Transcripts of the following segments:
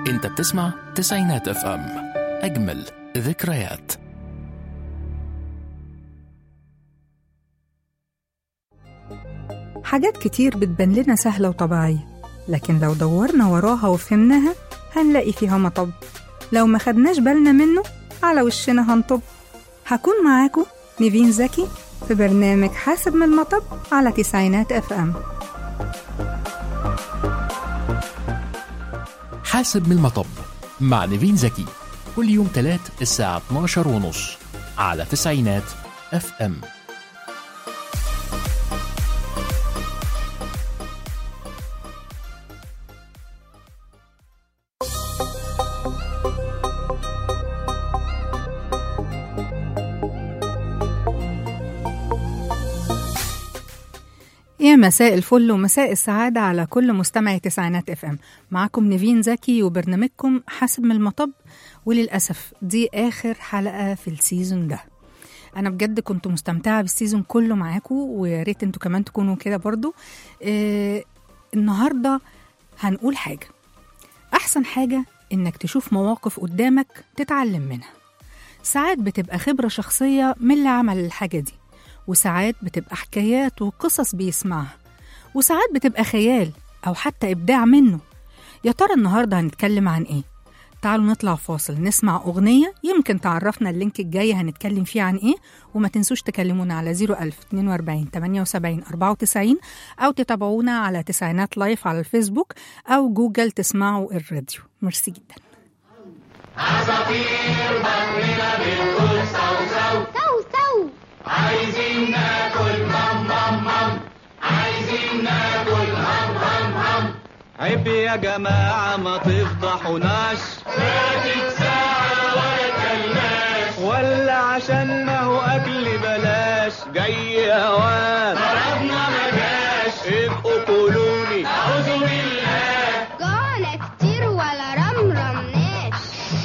انت بتسمع تسعينات اف ام اجمل ذكريات حاجات كتير بتبان لنا سهلة وطبيعية لكن لو دورنا وراها وفهمناها هنلاقي فيها مطب لو ما خدناش بالنا منه على وشنا هنطب هكون معاكم نيفين زكي في برنامج حاسب من المطب على تسعينات اف ام حاسب من المطب مع نيفين زكي كل يوم تلات الساعة 12 ونص على تسعينات اف ام يا مساء الفل ومساء السعادة على كل مستمعي تسعينات اف ام معكم نيفين زكي وبرنامجكم حاسب من المطب وللأسف دي آخر حلقة في السيزون ده أنا بجد كنت مستمتعة بالسيزون كله معاكم ويا ريت انتوا كمان تكونوا كده برضو آه النهاردة هنقول حاجة أحسن حاجة إنك تشوف مواقف قدامك تتعلم منها ساعات بتبقى خبرة شخصية من اللي عمل الحاجة دي وساعات بتبقى حكايات وقصص بيسمعها وساعات بتبقى خيال أو حتى إبداع منه يا ترى النهاردة هنتكلم عن إيه؟ تعالوا نطلع فاصل نسمع أغنية يمكن تعرفنا اللينك الجاي هنتكلم فيه عن إيه وما تنسوش تكلمونا على 01042 78 94 أو تتابعونا على تسعينات لايف على الفيسبوك أو جوجل تسمعوا الراديو ميرسي جدا سو سو عيب يا جماعة ما تفضحوناش فاتت ساعة ولا كلناش ولا عشان ما هو أكل بلاش جاي أوان ضربنا ما جاش ابقوا قولولي أعوذ بالله جوعنا كتير ولا رمرمناش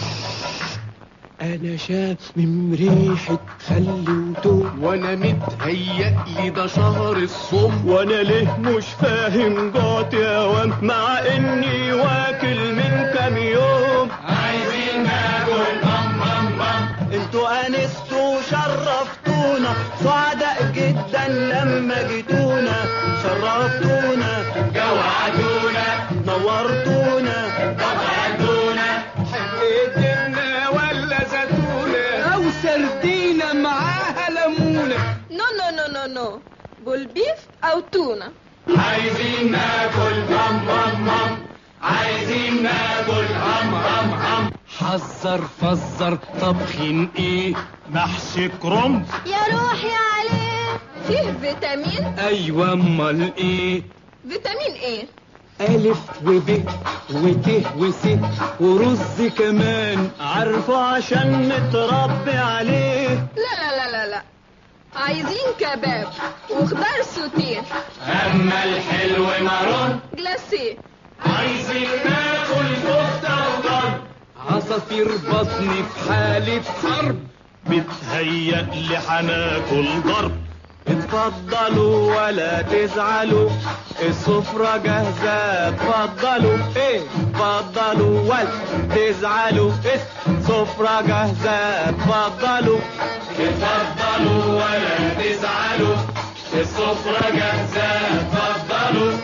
أنا شامم ريحة خل وتوم وأنا متهيألي ده شهر الصوم وأنا ليه مش فاهم جوعت يا وام مع إني واكل من كام يوم عايزين ناكل بام بام بام انتوا أنستوا وشرفتونا سعداء جدا لما جيتونا شرفتونا جوعتونا نورتونا طبعتونا حبيتنا ولا زيتونة أو سردينة معاها ليمونة نو نو نو نو نو بول بيف او تونه عايزين ناكل هم هم هم عايزين ناكل هم هم هم حذر فزر طبخين ايه محشي كرنب يا روحي عليه فيه فيتامين ايوه امال ايه فيتامين ايه ألف وب وت وس ورز كمان عارفه عشان متربي عليه لا لا لا لا لا عايزين كباب وخضار سوتيه أما الحلو مرون جلاسيه عايزين ناكل كفتة وضرب عصافير بطني في حالة حرب بتهيألي حناكل ضرب اتفضلوا ولا تزعلوا السفرة جاهزة اتفضلوا ايه اتفضلوا ولا تزعلوا السفرة جاهزة اتفضلوا اتفضلوا ولا تزعلوا السفرة جاهزة اتفضلوا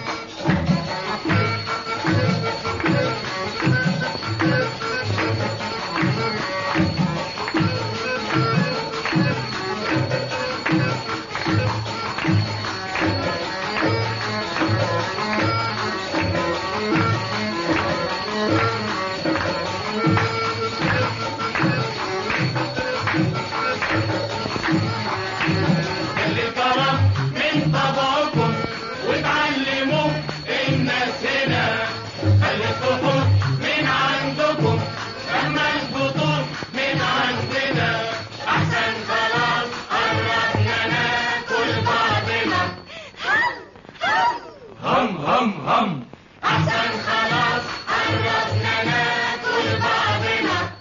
الكرم من طبعكم وتعلموا الناس هنا الفتور من عندكم اما الفطور من عندنا احسن خلاص قربنا ناكل بعضنا هم هم هم احسن خلاص قربنا ناكل بعضنا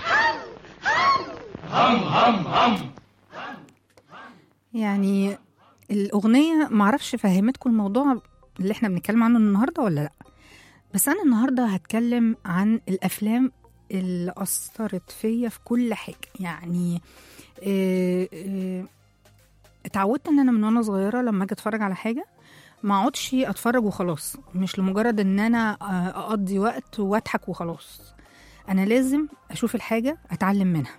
هم هم هم يعني الأغنية معرفش فهمتكم الموضوع اللي احنا بنتكلم عنه النهاردة ولا لأ بس أنا النهاردة هتكلم عن الأفلام اللي أثرت فيا في كل حاجة يعني آه، آه، اتعودت ان انا من وانا صغيره لما اجي اتفرج على حاجه ما اقعدش اتفرج وخلاص مش لمجرد ان انا آه، اقضي وقت واضحك وخلاص انا لازم اشوف الحاجه اتعلم منها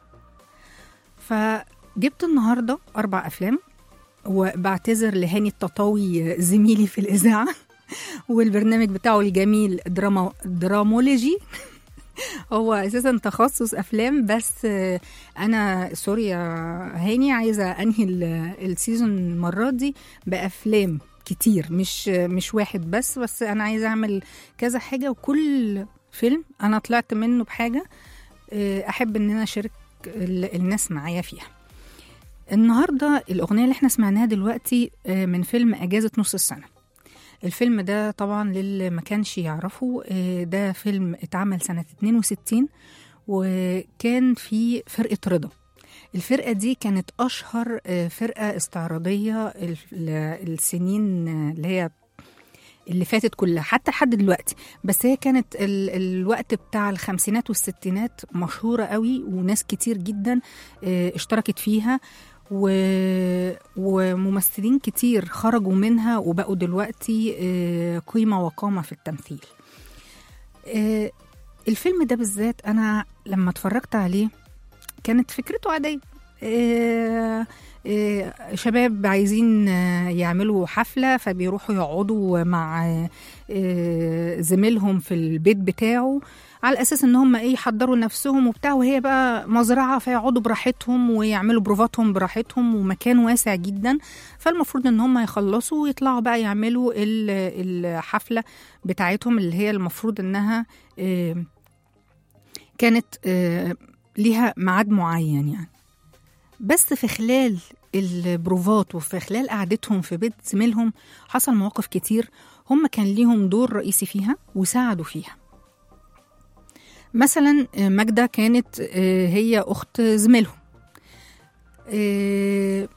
فجبت النهارده اربع افلام وبعتذر لهاني التطاوي زميلي في الاذاعه والبرنامج بتاعه الجميل دراما درامولوجي هو اساسا تخصص افلام بس آه، انا سوري يا هاني عايزه انهي ال- السيزون المره دي بافلام كتير مش مش واحد بس بس انا عايزه اعمل كذا حاجه وكل فيلم انا طلعت منه بحاجه آه، احب ان انا اشارك ال- الناس معايا فيها النهارده الاغنيه اللي احنا سمعناها دلوقتي آه، من فيلم اجازه نص السنه الفيلم ده طبعا للي ما كانش يعرفه آه، ده فيلم اتعمل سنة 62 وكان في فرقة رضا الفرقة دي كانت أشهر آه، فرقة استعراضية ال- ال- السنين آه، اللي هي اللي فاتت كلها حتى لحد دلوقتي بس هي كانت ال الوقت بتاع الخمسينات والستينات مشهورة قوي وناس كتير جدا آه، اشتركت فيها و... وممثلين كتير خرجوا منها وبقوا دلوقتي آه، قيمة وقامة في التمثيل آه، الفيلم ده بالذات أنا لما اتفرجت عليه كانت فكرته عادية آه، آه، شباب عايزين آه، يعملوا حفلة فبيروحوا يقعدوا مع آه، زميلهم في البيت بتاعه على اساس ان هم ايه يحضروا نفسهم وبتاع وهي بقى مزرعه فيقعدوا براحتهم ويعملوا بروفاتهم براحتهم ومكان واسع جدا فالمفروض ان هم يخلصوا ويطلعوا بقى يعملوا ال- الحفله بتاعتهم اللي هي المفروض انها آه، كانت آه، ليها ميعاد معين يعني بس في خلال البروفات وفي خلال قعدتهم في بيت زميلهم حصل مواقف كتير هم كان ليهم دور رئيسي فيها وساعدوا فيها مثلا آه، ماجدة كانت آه، هي أخت زميلهم آه،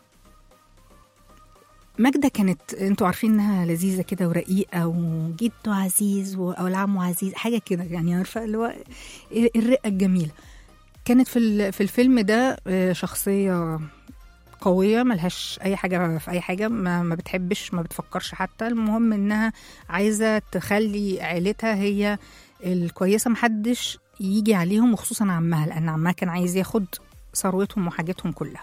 ماجدة كانت انتوا عارفين انها لذيذة كده ورقيقة وجده عزيز و- او العمو عزيز حاجة كده يعني عارفة اللي هو الرقة الجميلة كانت في ال- في الفيلم ده آه، شخصية قوية ملهاش أي حاجة في أي حاجة ما, ما بتحبش ما بتفكرش حتى المهم إنها عايزة تخلي عيلتها هي الكويسة محدش يجي عليهم وخصوصا عمها لأن عمها كان عايز ياخد ثروتهم وحاجتهم كلها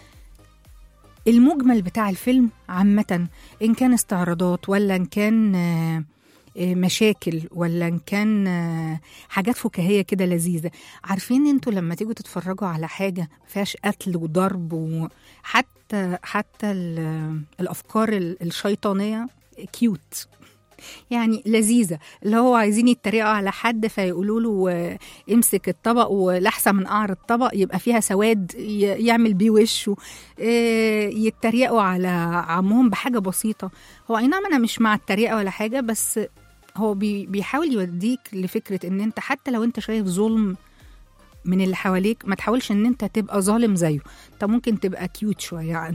المجمل بتاع الفيلم عامة إن كان استعراضات ولا إن كان آه، آه، مشاكل ولا إن كان آه، حاجات فكاهية كده لذيذة عارفين انتوا لما تيجوا تتفرجوا على حاجة ما فيهاش قتل وضرب وحتى حتى ال- الأفكار ال- الشيطانية كيوت يعني لذيذة اللي هو عايزين يتريقوا على حد فيقولوا له آه، امسك الطبق ولحسة من قعر الطبق يبقى فيها سواد ي- يعمل بيه وشه آه، يتريقوا على عمهم بحاجة بسيطة هو أي نعم أنا مش مع التريقة ولا حاجة بس هو بي بيحاول يوديك لفكرة إن أنت حتى لو أنت شايف ظلم من اللي حواليك ما تحاولش إن أنت تبقى ظالم زيه أنت ممكن تبقى كيوت شوية عنه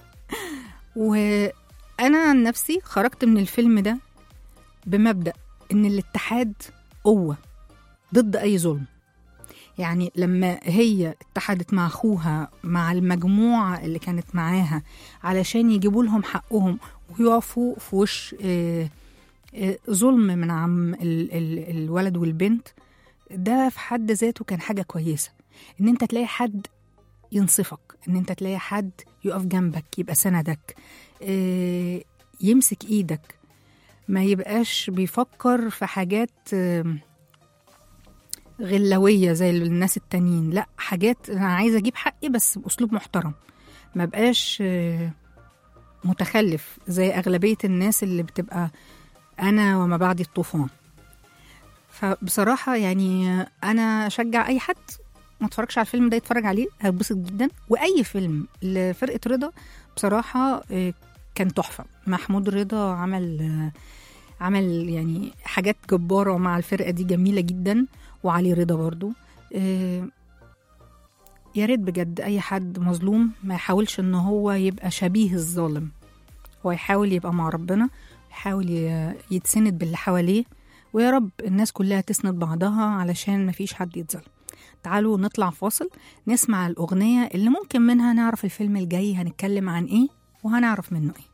وأنا عن نفسي خرجت من الفيلم ده بمبدأ إن الاتحاد قوة ضد أي ظلم يعني لما هي اتحدت مع أخوها مع المجموعة اللي كانت معاها علشان يجيبوا لهم حقهم ويقفوا في وش آه، آه، ظلم من عم ال- ال- الولد والبنت ده في حد ذاته كان حاجة كويسة إن أنت تلاقي حد ينصفك إن أنت تلاقي حد يقف جنبك يبقى سندك آه، يمسك إيدك ما يبقاش بيفكر في حاجات آم، غلوية زي الناس التانيين لا حاجات أنا عايزة أجيب حقي بس بأسلوب محترم ما بقاش آه، متخلف زي أغلبية الناس اللي بتبقى أنا وما بعدي الطوفان فبصراحة يعني أنا أشجع أي حد ما اتفرجش على الفيلم ده يتفرج عليه هيتبسط جدا وأي فيلم لفرقة رضا بصراحة آه، كان تحفة محمود رضا عمل آه، عمل يعني حاجات جبارة مع الفرقة دي جميلة جدا وعلي رضا برضو آه، يا ريت بجد أي حد مظلوم ما يحاولش إن هو يبقى شبيه الظالم هو يحاول يبقى مع ربنا يحاول ي- يتسند باللي حواليه ويا رب الناس كلها تسند بعضها علشان مفيش حد يتظلم تعالوا نطلع فاصل نسمع الأغنية اللي ممكن منها نعرف الفيلم الجاي هنتكلم عن إيه وهنعرف منه إيه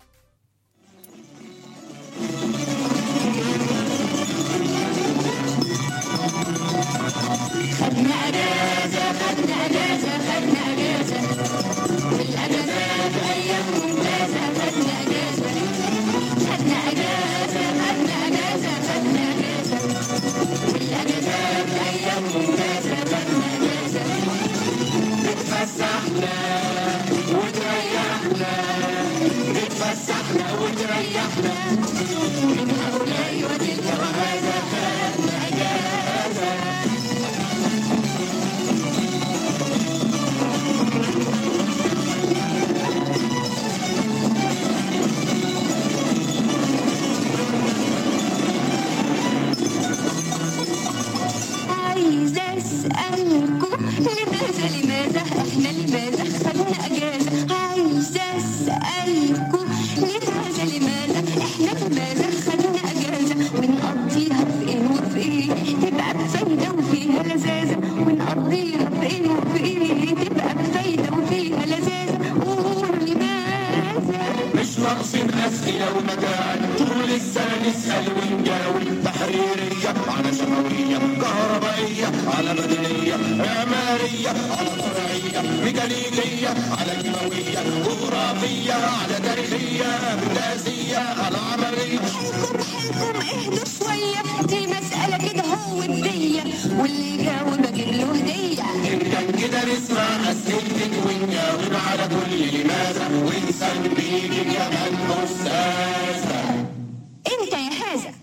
عايزة أسألكم لماذا لماذا إحنا لماذا خدنا أجازة عايزة أسألكم لماذا لماذا إحنا لماذا خدنا أجازة ونقضيها في إيه وفي إيه تبقى بفايدة وفيها لذاذة ونقضيها في إيه وفي إيه تبقى بفايدة وفيها لذاذة قولوا لماذا مش ناقصين أسئلة ومجال طول السنة نسأل ونجاوب تحريرية على شفوية كهربائية على مدنية معمارية على زراعية ميكانيكية على كيماوية جغرافية على تاريخية هندسية على عملية حلكم حلكم اهدوا شوية دي مسألة كده هو ودية واللي يجاوب اجيب له هدية إن كان كده نسمع أسئلتك ونجاوب على كل لماذا ونسميك كمان أستاذة انت يا هذا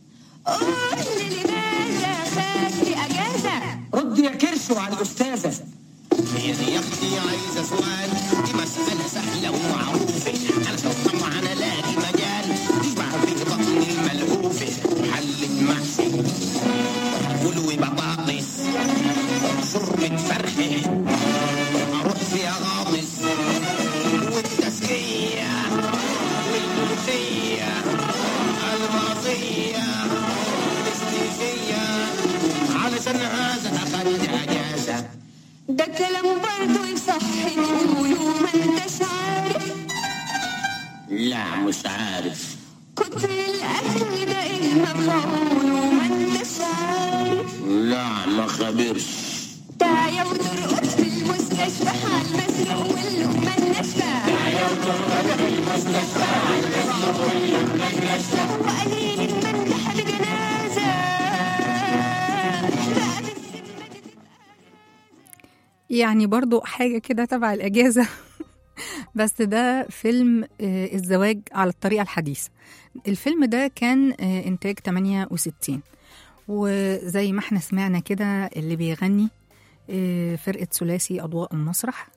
قول لي لماذا خدت اجازة رد يا كرشو على الأستاذة هي دي يا اختي عايزه سؤال دي مساله سهله ومعروفه علشان طبعا الاقي مجال تشبع في بطني الملهوفه حله محشي فول وبطاطس شوربه فرخه اروح فيها غامس والتسقيه والملوخيه الماضيه الاستيفيه علشان هذا اخذت اجازه ده كلام برضه يصح تقوله ما انتش عارف لا مش عارف كتر الاكل ده ايه مفعوله ما انتش عارف لا ما خبرش تعيا وترقص في المستشفى حال مسروق واللقمة الناشفة تعيا وترقص في المستشفى حال مسروق واللقمة الناشفة وقليل المنجح بجنازة بقى بالذمة دي يعني برضو حاجة كده تبع الأجازة بس ده فيلم آه، الزواج على الطريقة الحديثة الفيلم ده كان آه، إنتاج 68 وزي ما احنا سمعنا كده اللي بيغني آه، فرقة ثلاثي أضواء المسرح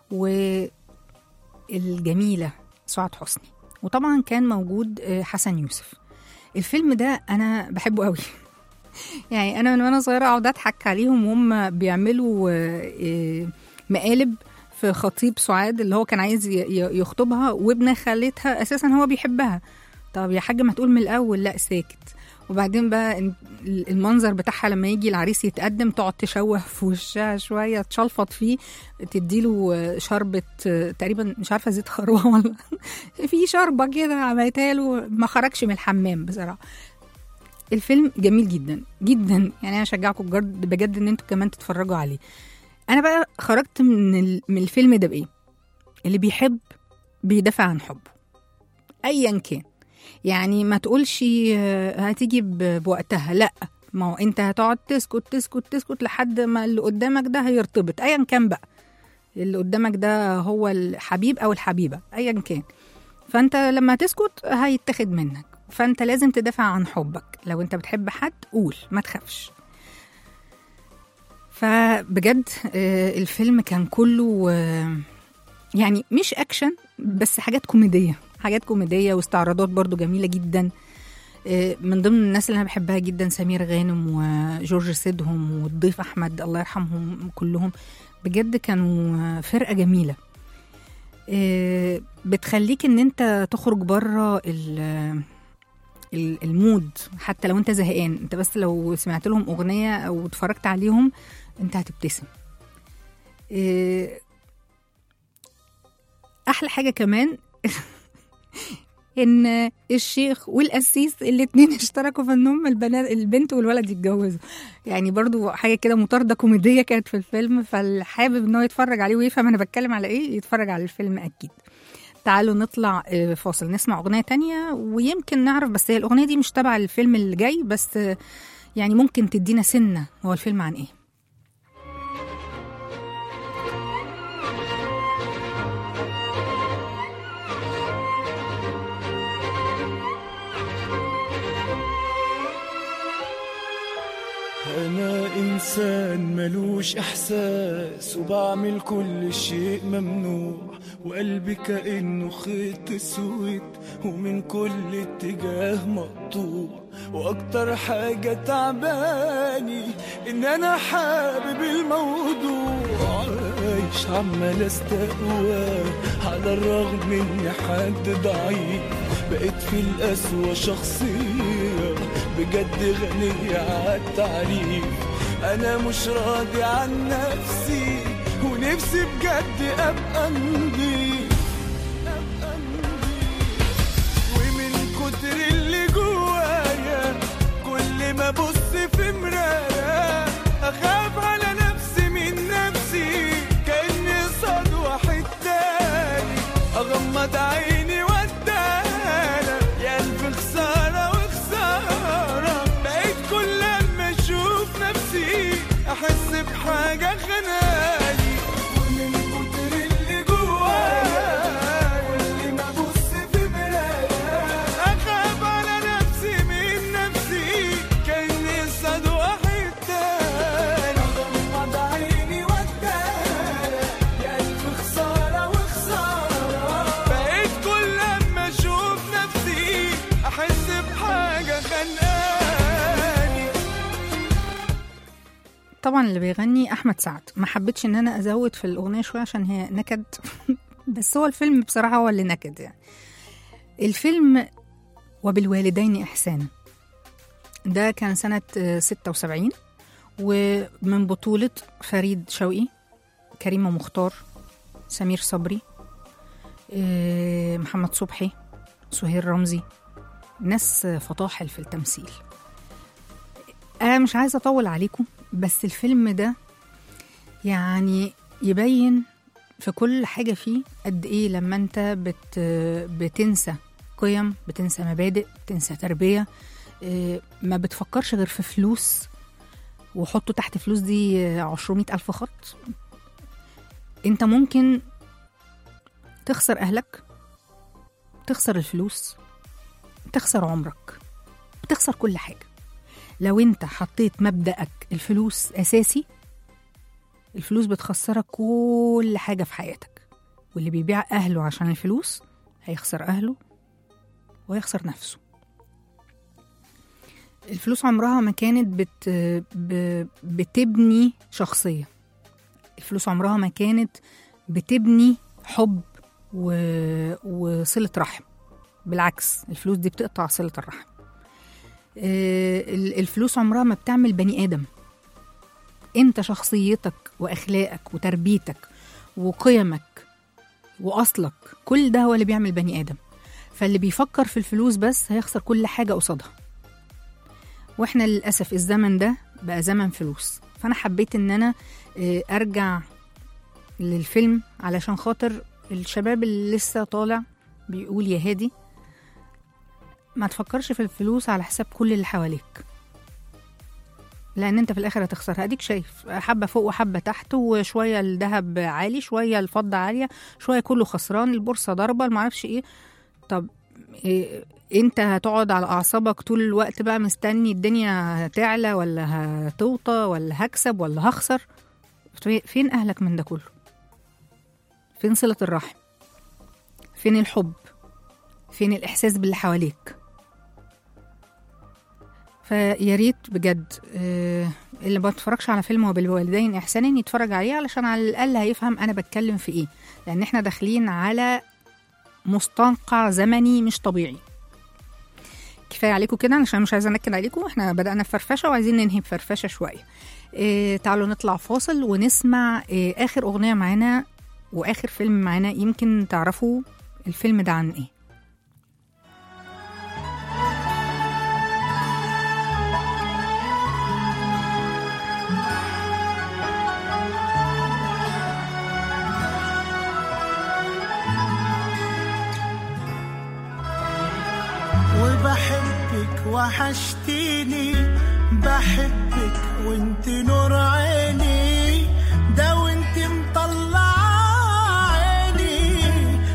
والجميلة سعاد حسني وطبعا كان موجود آه، حسن يوسف الفيلم ده أنا بحبه قوي يعني انا من وانا صغيره اقعد اضحك عليهم وهم بيعملوا آه، آه، مقالب في خطيب سعاد اللي هو كان عايز ي- ي- يخطبها وابن خالتها اساسا هو بيحبها طب يا حاج ما تقول من الاول لا ساكت وبعدين بقى ال- المنظر بتاعها لما يجي العريس يتقدم تقعد تشوه في وشها شويه تشلفط فيه تديله آه، شربة آه، تقريبا مش عارفه زيت خروه ولا في شربه كده عملتها له ما خرجش من الحمام بصراحه الفيلم جميل جدا جدا يعني انا اشجعكم بجد بجد ان انتوا كمان تتفرجوا عليه انا بقى خرجت من ال- من الفيلم ده بايه اللي بيحب بيدافع عن حبه ايا كان يعني ما تقولش آه، هتيجي ب- بوقتها لا ما هو انت هتقعد تسكت تسكت تسكت لحد ما اللي قدامك ده هيرتبط ايا كان بقى اللي قدامك ده هو الحبيب او الحبيبه ايا كان فانت لما تسكت هيتاخد منك فانت لازم تدافع عن حبك لو انت بتحب حد قول ما تخافش فبجد آه، الفيلم كان كله آه، يعني مش اكشن بس حاجات كوميديه حاجات كوميديه واستعراضات برضو جميله جدا آه، من ضمن الناس اللي انا بحبها جدا سمير غانم وجورج سيدهم والضيف احمد الله يرحمهم كلهم بجد كانوا آه، فرقه جميله آه، بتخليك ان انت تخرج بره ال- ال- المود حتى لو انت زهقان انت بس لو سمعت لهم اغنيه او اتفرجت عليهم انت هتبتسم إيه، احلى حاجه كمان ان الشيخ والقسيس الاتنين اشتركوا في ان هم البنات البنت والولد يتجوزوا يعني برضو حاجه كده مطارده كوميديه كانت في الفيلم فالحابب ان هو يتفرج عليه ويفهم انا بتكلم على ايه يتفرج على الفيلم اكيد تعالوا نطلع آه، فاصل نسمع اغنيه تانية ويمكن نعرف بس هي الاغنيه دي مش تبع الفيلم اللي جاي بس آه، يعني ممكن تدينا سنه هو الفيلم عن ايه أنا إنسان ملوش إحساس وبعمل كل شيء ممنوع وقلبي كأنه خيط أسود ومن كل اتجاه مقطوع وأكتر حاجة تعباني إن أنا حابب الموضوع عايش عمال استقوى على الرغم إني حد ضعيف بقيت في القسوة شخصية بجد غنية عالتعريف أنا مش راضي عن نفسي ونفسي بجد أبقى نضيف أبقى نضيف ومن كتر اللي جوايا كل ما ابص في مرايا اخاف على نفسي من نفسي كاني صاد واحد تاني اغمض عيني واتانا يا الف خساره وخساره بقيت كل لما اشوف نفسي احس بحاجه خناني ومن كتر اللي جوايا كل ما ابص في مرايا اخاف على نفسي من نفسي كاني صاد واحد تاني اغمض عيني واتانا يا الف خساره وخساره بقيت كل لما اشوف نفسي احس بحاجه خانقاني طبعا اللي بيغني احمد سعد ما حبيتش ان انا ازود في الاغنيه شويه عشان هي نكد بس هو الفيلم بصراحه هو اللي نكد يعني الفيلم وبالوالدين احسانا ده كان سنه آه، 76 ومن بطوله فريد شوقي كريمه مختار سمير صبري آه، محمد صبحي سهير رمزي ناس فطاحل في التمثيل انا مش عايزه اطول عليكم بس الفيلم ده يعني يبين في كل حاجه فيه قد ايه لما انت بت بتنسى قيم بتنسى مبادئ بتنسى تربيه إيه، ما بتفكرش غير في فلوس وحطوا تحت فلوس دي عشرمية ألف خط انت ممكن تخسر أهلك تخسر الفلوس تخسر عمرك بتخسر كل حاجة لو انت حطيت مبدأك الفلوس أساسي الفلوس بتخسرك كل حاجة في حياتك واللي بيبيع أهله عشان الفلوس هيخسر أهله ويخسر نفسه الفلوس عمرها ما كانت بت ب... بتبني شخصية الفلوس عمرها ما كانت بتبني حب و... وصلة رحم بالعكس الفلوس دي بتقطع صلة الرحم آه، ال- الفلوس عمرها ما بتعمل بني آدم انت شخصيتك واخلاقك وتربيتك وقيمك واصلك كل ده هو اللي بيعمل بني ادم فاللي بيفكر في الفلوس بس هيخسر كل حاجه قصادها واحنا للاسف الزمن ده بقى زمن فلوس فانا حبيت ان انا آه، ارجع للفيلم علشان خاطر الشباب اللي لسه طالع بيقول يا هادي ما تفكرش في الفلوس على حساب كل اللي حواليك لان انت في الاخر هتخسرها اديك شايف حبه فوق وحبه تحت وشويه الذهب عالي شويه الفضه عاليه شويه كله خسران البورصه ضاربه ما اعرفش ايه طب إيه انت هتقعد على اعصابك طول الوقت بقى مستني الدنيا هتعلى ولا هتوطى ولا هكسب ولا هخسر فين اهلك من ده كله فين صله الرحم فين الحب فين الاحساس باللي حواليك فيا ريت بجد آه، اللي ما بيتفرجش على فيلم وبالوالدين احسانا يتفرج عليه علشان على الاقل هيفهم انا بتكلم في ايه لان احنا داخلين على مستنقع زمني مش طبيعي كفايه عليكم كده علشان مش عايزه انكد عليكم احنا بدانا بفرفشه وعايزين ننهي بفرفشه شويه إيه تعالوا نطلع فاصل ونسمع إيه اخر اغنيه معانا واخر فيلم معانا يمكن تعرفوا الفيلم ده عن ايه وبحبك وحشتيني بحبك وانت نور عيني ده وانت مطلع عيني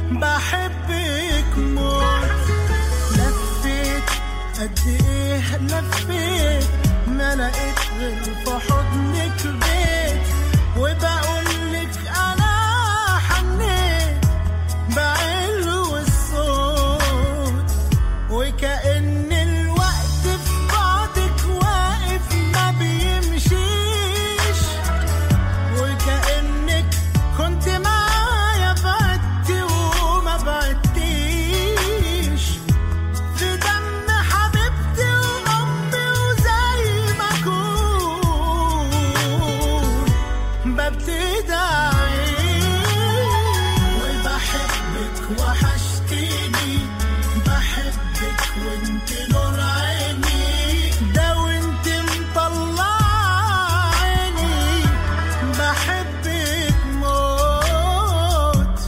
بحبك موت لفيت قد ايه لفيت ما لقيت غير في حضنك بيت وبقول لك انا حنيت بعلو الصوت وكأن الوقت في بعدك واقف ما بيمشيش وكأنك كنت معايا بعدتي وما بعدتيش في دم حبيبتي وأمي وزي ما أكون ببتدي أعيش وبحبك وحشتيني بحبك وانت نور عيني ده وانت مطلع عيني بحبك موت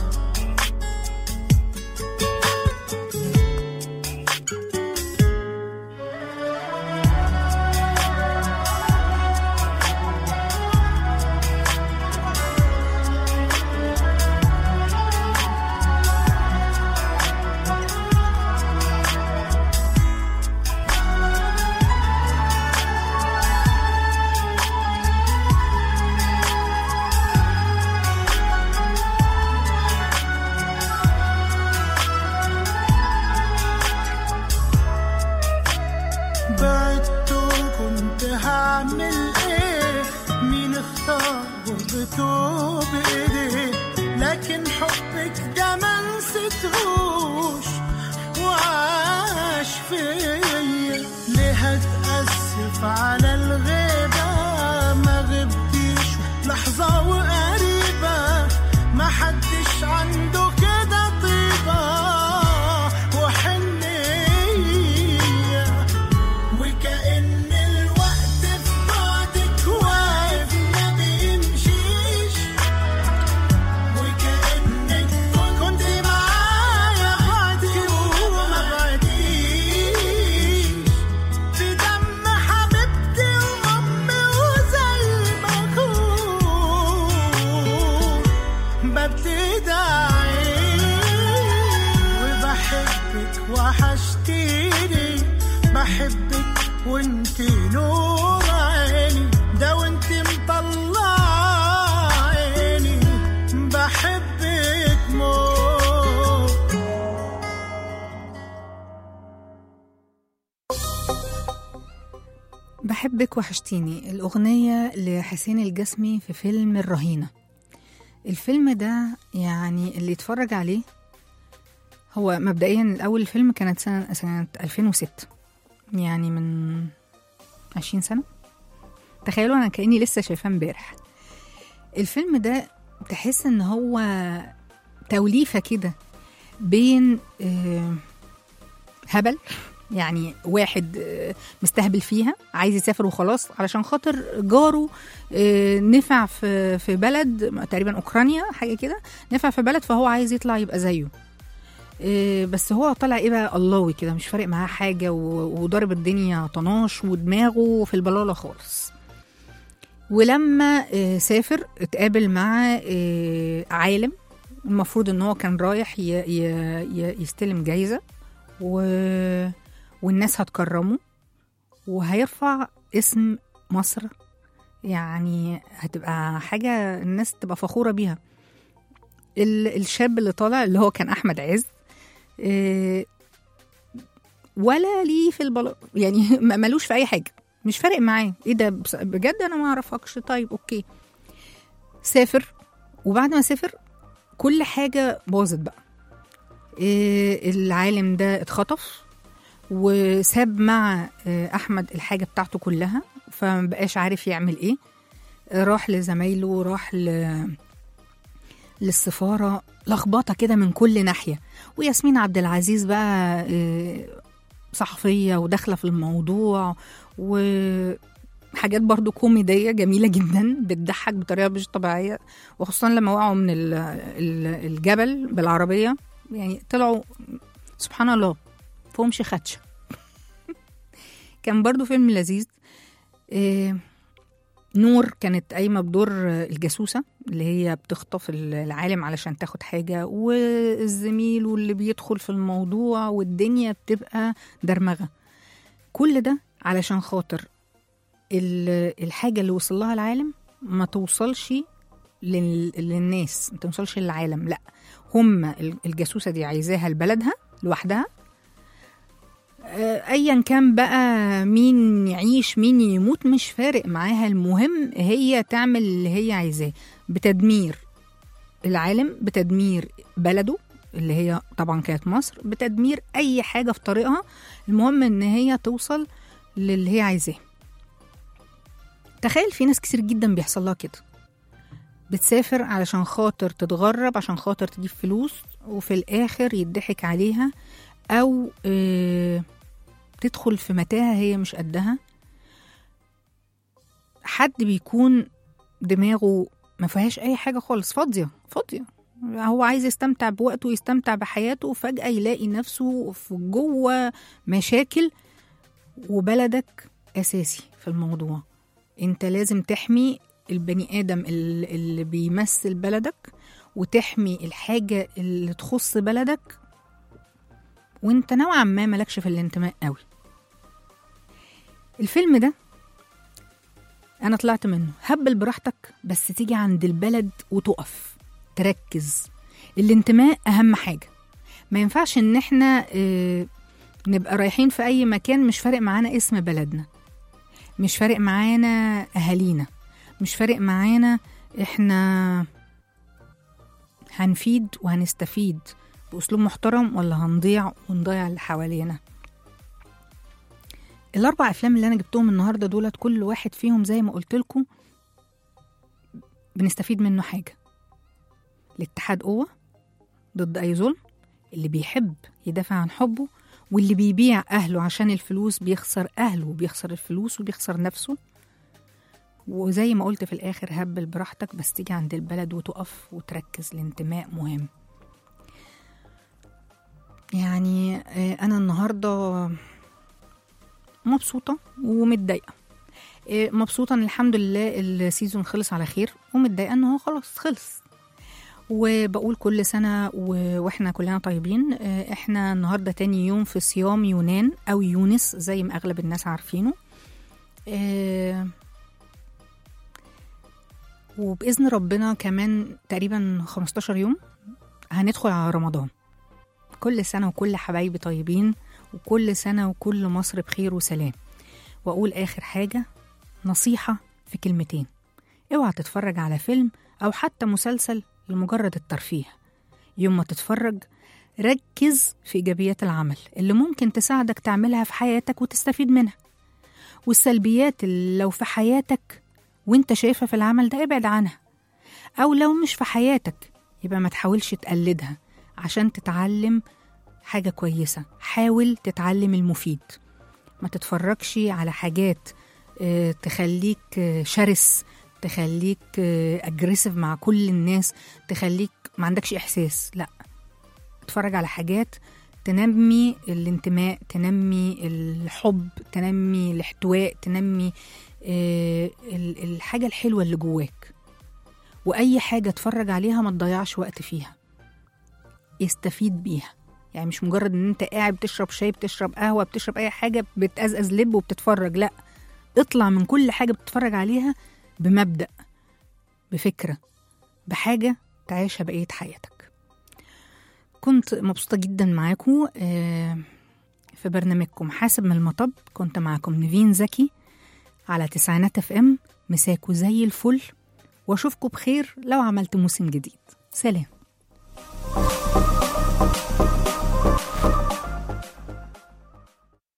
بعدت وكنت هعمل ايه مين اختار غربته بايديه لكن حبك ده ما نسيتهوش وعاش فيا ليه هتأسف على الغيبة ما غبتيش لحظة وقريبة ما حدش عنده كده طيبة وحنية وكأن الوقت في بعدك واقف ما بيمشيش وكأنك كنت معايا بعدي وما بعديش في دم حبيبتي وأمي وزي ما أكون ببتدي أعيش وبحبك وحشتيني بحبك وانت نور عيني ده وانت مطلع عيني بحبك موت بحبك وحشتيني الأغنية لحسين الجسمي في فيلم الرهينة الفيلم ده يعني اللي يتفرج عليه هو مبدئيا الأول الفيلم كانت سنة, سنة 2006 يعني من 20 سنة تخيلوا أنا كأني لسه شايفاه امبارح الفيلم ده تحس إن هو توليفة كده بين آه، هبل يعني واحد آه، مستهبل فيها عايز يسافر وخلاص علشان خاطر جاره آه، نفع في في بلد تقريبا اوكرانيا حاجه كده نفع في بلد فهو عايز يطلع يبقى زيه آه، بس هو طلع ايه بقى اللهوي كده مش فارق معاه حاجه و- وضارب الدنيا طناش ودماغه في البلاله خالص ولما آه، سافر اتقابل مع آه، عالم المفروض ان هو كان رايح ي- ي- ي- يستلم جايزه و... والناس هتكرمه وهيرفع اسم مصر يعني هتبقى حاجة الناس تبقى فخورة بيها ال- الشاب اللي طالع اللي هو كان أحمد عز إيه، ولا ليه في البلا يعني م- ملوش في أي حاجة مش فارق معاه ايه ده بس- بجد انا ما اعرفكش طيب اوكي سافر وبعد ما سافر كل حاجة باظت بقى إيه العالم ده اتخطف وساب مع آه، احمد الحاجه بتاعته كلها فمبقاش عارف يعمل ايه راح لزمايله راح ل... للسفاره لخبطه كده من كل ناحيه وياسمين عبد العزيز بقى آه، صحفيه وداخله في الموضوع وحاجات برضو كوميديه جميله جدا بتضحك بطريقه مش طبيعيه وخصوصا لما وقعوا من ال- ال- الجبل بالعربيه يعني طلعوا سبحان الله فهمش خدشه كان برضو فيلم لذيذ إيه نور كانت قايمة بدور الجاسوسة اللي هي بتخطف العالم علشان تاخد حاجة والزميل واللي بيدخل في الموضوع والدنيا بتبقى درمغة كل ده علشان خاطر ال- الحاجة اللي وصل لها العالم ما توصلش لل- للناس ما توصلش للعالم لا هم الجاسوسة دي عايزاها لبلدها لوحدها آه، ايا كان بقى مين يعيش مين يموت مش فارق معاها المهم هي تعمل اللي هي عايزاه بتدمير العالم بتدمير بلده اللي هي طبعا كانت مصر بتدمير اي حاجه في طريقها المهم ان هي توصل للي هي عايزاه تخيل في ناس كتير جدا بيحصل لها كده بتسافر علشان خاطر تتغرب عشان خاطر تجيب فلوس وفي الاخر يضحك عليها او آه، تدخل في متاهه هي مش قدها حد بيكون دماغه ما فيهاش اي حاجه خالص فاضيه فاضيه هو عايز يستمتع بوقته يستمتع بحياته وفجأة يلاقي نفسه في جوه مشاكل وبلدك أساسي في الموضوع انت لازم تحمي البني آدم ال- اللي بيمثل بلدك وتحمي الحاجة اللي تخص بلدك وانت نوعا ما ملكش في الانتماء قوي الفيلم ده انا طلعت منه هبل براحتك بس تيجي عند البلد وتقف تركز الانتماء اهم حاجه ما ينفعش ان احنا اه نبقى رايحين في اي مكان مش فارق معانا اسم بلدنا مش فارق معانا اهالينا مش فارق معانا احنا هنفيد وهنستفيد باسلوب محترم ولا هنضيع ونضيع اللي حوالينا الاربع افلام اللي انا جبتهم النهارده دولت كل واحد فيهم زي ما قلت لكم بنستفيد منه حاجه الاتحاد قوه ضد اي ظلم اللي بيحب يدافع عن حبه واللي بيبيع اهله عشان الفلوس بيخسر اهله وبيخسر الفلوس وبيخسر نفسه وزي ما قلت في الاخر هبل براحتك بس تيجي عند البلد وتقف وتركز الانتماء مهم يعني آه، انا النهارده مبسوطه ومتضايقه آه، مبسوطه ان الحمد لله السيزون خلص على خير ومتضايقه ان هو خلاص خلص وبقول كل سنة و- واحنا كلنا طيبين آه، احنا النهاردة تاني يوم في صيام يونان او يونس زي ما اغلب الناس عارفينه آه، وبإذن ربنا كمان تقريبا 15 يوم هندخل على رمضان كل سنة وكل حبايبي طيبين وكل سنة وكل مصر بخير وسلام وأقول آخر حاجة نصيحة في كلمتين اوعى تتفرج على فيلم أو حتى مسلسل لمجرد الترفيه يوم ما تتفرج ركز في إيجابيات العمل اللي ممكن تساعدك تعملها في حياتك وتستفيد منها والسلبيات اللي لو في حياتك وانت شايفها في العمل ده ابعد عنها أو لو مش في حياتك يبقى ما تحاولش تقلدها عشان تتعلم حاجة كويسة حاول تتعلم المفيد ما تتفرجش على حاجات آه، تخليك آه، شرس تخليك اجريسيف مع كل الناس تخليك ما عندكش احساس لا اتفرج على حاجات تنمي الانتماء تنمي الحب تنمي الاحتواء تنمي آه، ال- الحاجة الحلوة اللي جواك وأي حاجة اتفرج عليها ما تضيعش وقت فيها يستفيد بيها يعني مش مجرد ان انت قاعد بتشرب شاي بتشرب قهوة بتشرب اي حاجة بتقزقز لب وبتتفرج لا اطلع من كل حاجة بتتفرج عليها بمبدأ بفكرة بحاجة تعيشها بقية حياتك كنت مبسوطة جدا معاكم آه، في برنامجكم حاسب من المطب كنت معاكم نيفين زكي على تسعينات اف ام مساكوا زي الفل واشوفكم بخير لو عملت موسم جديد سلام